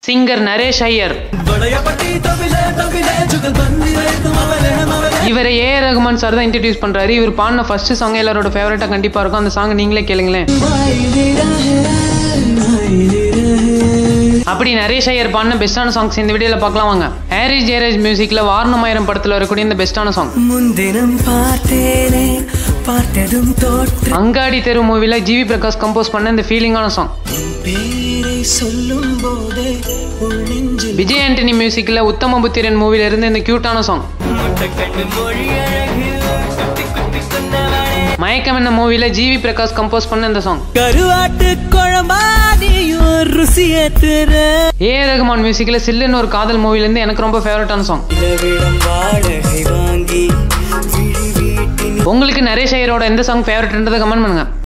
singer Naresh Iyer இவரை A Rahman sir தான் introduce பண்றாரு இவர் பாடின ஃபர்ஸ்ட் சாங் எல்லாரோட ஃபேவரட்டா கண்டிப்பா இருக்கும் அந்த சாங் நீங்களே கேளுங்களேன் அப்படி நரேஷ் ஐயர் பாடின பெஸ்டான சாங்ஸ் இந்த வீடியோல பார்க்கலாம் வாங்க ஹாரி ஜெயராஜ் மியூசிக்ல வாரணமாயிரம் படத்துல வரக்கூடிய இந்த பெஸ்டான சாங் முன்தினம் பார்த்தேனே பார்த்ததும் தோற்ற அங்காடி தெரு மூவில ஜிவி பிரகாஷ் கம்போஸ் பண்ண இந்த ஃபீலிங்கான சாங் பேரை சொல்லும் போதே உள் நெஞ்சில் விஜய் ஆண்டனி மியூசிக்ல உத்தமபுத்திரன் மூவில இருந்து இந்த கியூட்டான சாங் முட்டைக்கண்ணு மொழி அழகு குத்தி குத்தி சொன்னவனே மயக்கம் என்ன மூவில ஜிவி பிரகாஷ் கம்போஸ் பண்ண இந்த சாங் கருவாட்டு குழம்பாதியும் ருசியேத்துற ஏ ரகுமான் மியூசிக்ல சில்லுன்னு ஒரு காதல் மூவில இருந்து எனக்கு ரொம்ப ஃபேவரட்டான சாங் இடவிடம் வாடகை வாங்கி விழி வீட்டின் உங்களுக்கு நரேஷ் ஐயரோட எந்த சாங் ஃபேவரட்ன்றதை கமெண்ட் பண்ணுங்க